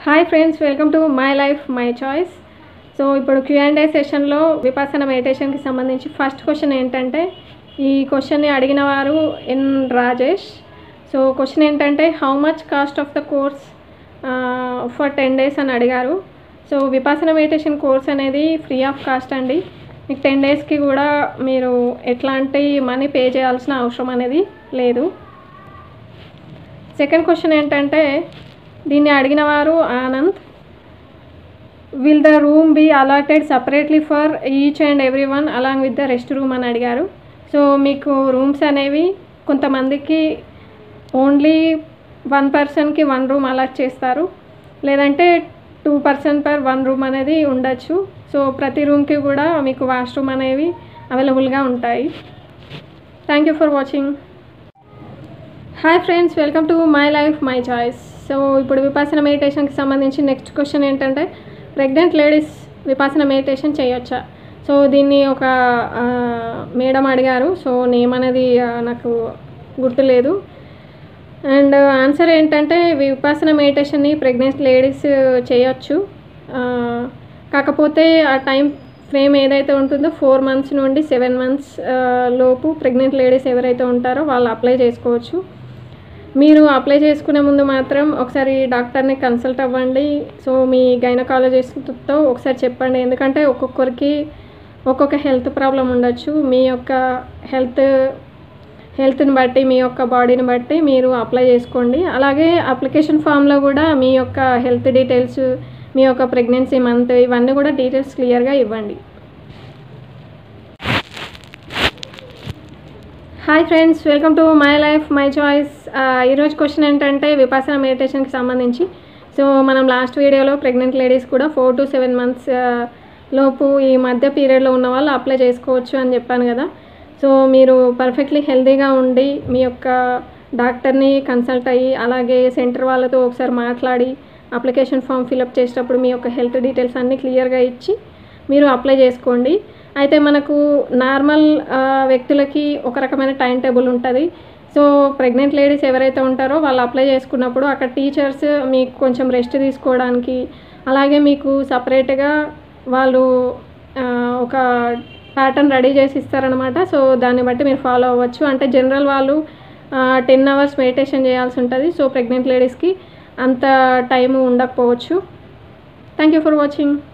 hi friends welcome to my life my choice so ఇప్పుడు Q and A సెషన్లో విపాసన మెడిటేషన్కి సంబంధించి ఫస్ట్ క్వశ్చన్ ఏంటంటే ఈ క్వశ్చన్ని అడిగిన వారు ఎన్ రాజేష్ సో క్వశ్చన్ ఏంటంటే how much cost of the course for ten days అని అడిగారు సో విపాసన మెడిటేషన్ కోర్స్ అనేది ఫ్రీ ఆఫ్ కాస్ట్ అండి మీకు టెన్ డేస్కి కూడా మీరు ఎట్లాంటి మనీ పే చేయాల్సిన అవసరం అనేది లేదు సెకండ్ క్వశ్చన్ ఏంటంటే దీన్ని అడిగిన వారు Anand will the room be allotted separately for each and every one along with the rest room అని అడిగారు సో మీకు రూమ్స్ అనేవి కొంతమందికి ఓన్లీ వన్ పర్సన్కి వన్ రూమ్ అలాట్ చేస్తారు లేదంటే two person per one room అనేది ఉండొచ్చు సో ప్రతి రూమ్కి కూడా మీకు వాష్రూమ్ అనేవి అవైలబుల్గా ఉంటాయి thank you for watching hi friends welcome to my life my choice so ఇప్పుడు విపాసన మెడిటేషన్కి సంబంధించి నెక్స్ట్ క్వశ్చన్ ఏంటంటే ప్రెగ్నెంట్ లేడీస్ విపాసన మెడిటేషన్ చేయొచ్చా సో దీన్ని ఒక మేడం అడిగారు సో నేమ్ అనేది ఆ, నాకు గుర్తులేదు అండ్ ఆన్సర్ ఏంటంటే విపాసన మెడిటేషన్ని ప్రెగ్నెంట్ లేడీస్ చేయొచ్చు ఆ, కాకపోతే ఆ టైం ఫ్రేమ్ ఏదైతే ఉంటుందో ఫోర్ మంత్స్ నుండి సెవెన్ మంత్స్ లోపు ప్రెగ్నెంట్ లేడీస్ ఎవరైతే ఉంటారో వాళ్ళు అప్లై చేసుకోవచ్చు మీరు అప్లై చేసుకునే ముందు మాత్రం ఒకసారి డాక్టర్ని కన్సల్ట్ అవ్వండి సో మీ గైనకాలజిస్ట్తో ఒకసారి చెప్పండి ఎందుకంటే ఒక్కొక్కరికి ఒక్కొక్క హెల్త్ ప్రాబ్లం ఉండొచ్చు మీ యొక్క హెల్త్ హెల్త్ని బట్టి మీ యొక్క బాడీని బట్టి మీరు అప్లై చేసుకోండి అలాగే అప్లికేషన్ ఫామ్లో కూడా మీ యొక్క హెల్త్ డీటెయిల్స్ మీ యొక్క ప్రెగ్నెన్సీ మంత్ ఇవన్నీ కూడా డీటెయిల్స్ క్లియర్గా ఇవ్వండి hi friends welcome to my life my choice ఈరోజు క్వశ్చన్ ఏంటంటే విపాసన మెడిటేషన్కి సంబంధించి సో మనం లాస్ట్ వీడియోలో ప్రెగ్నెంట్ లేడీస్ కూడా ఫోర్ టు సెవెన్ మంత్స్ లోపు ఈ మధ్య పీరియడ్లో ఉన్న వాళ్ళు అప్లై చేసుకోవచ్చు అని చెప్పాను కదా సో మీరు పర్ఫెక్ట్లీ హెల్తీగా ఉండి మీ యొక్క డాక్టర్ని కన్సల్ట్ అయ్యి అలాగే సెంటర్ వాళ్ళతో ఒకసారి మాట్లాడి అప్లికేషన్ ఫామ్ ఫిలప్ చేసేటప్పుడు మీ యొక్క హెల్త్ డీటెయిల్స్ అన్నీ క్లియర్గా ఇచ్చి మీరు అప్లై చేసుకోండి అయితే మనకు నార్మల్ ఆ, వ్యక్తులకి ఒక రకమైన టైం టేబుల్ ఉంటుంది సో ప్రెగ్నెంట్ లేడీస్ ఎవరైతే ఉంటారో వాళ్ళు అప్లై చేసుకున్నప్పుడు అక్కడ టీచర్స్ మీకు కొంచెం రెస్ట్ తీసుకోవడానికి అలాగే మీకు సపరేట్గా వాళ్ళు ఆ, ఒక ప్యాటర్న్ రెడీ చేసి ఇస్తారనమాట సో దాన్ని బట్టి మీరు ఫాలో అవ్వచ్చు అంటే జనరల్ వాళ్ళు టెన్ అవర్స్ మెడిటేషన్ చేయాల్సి ఉంటుంది సో ప్రెగ్నెంట్ లేడీస్కి అంత టైం ఉండకపోవచ్చు థ్యాంక్ యూ ఫర్ వాచింగ్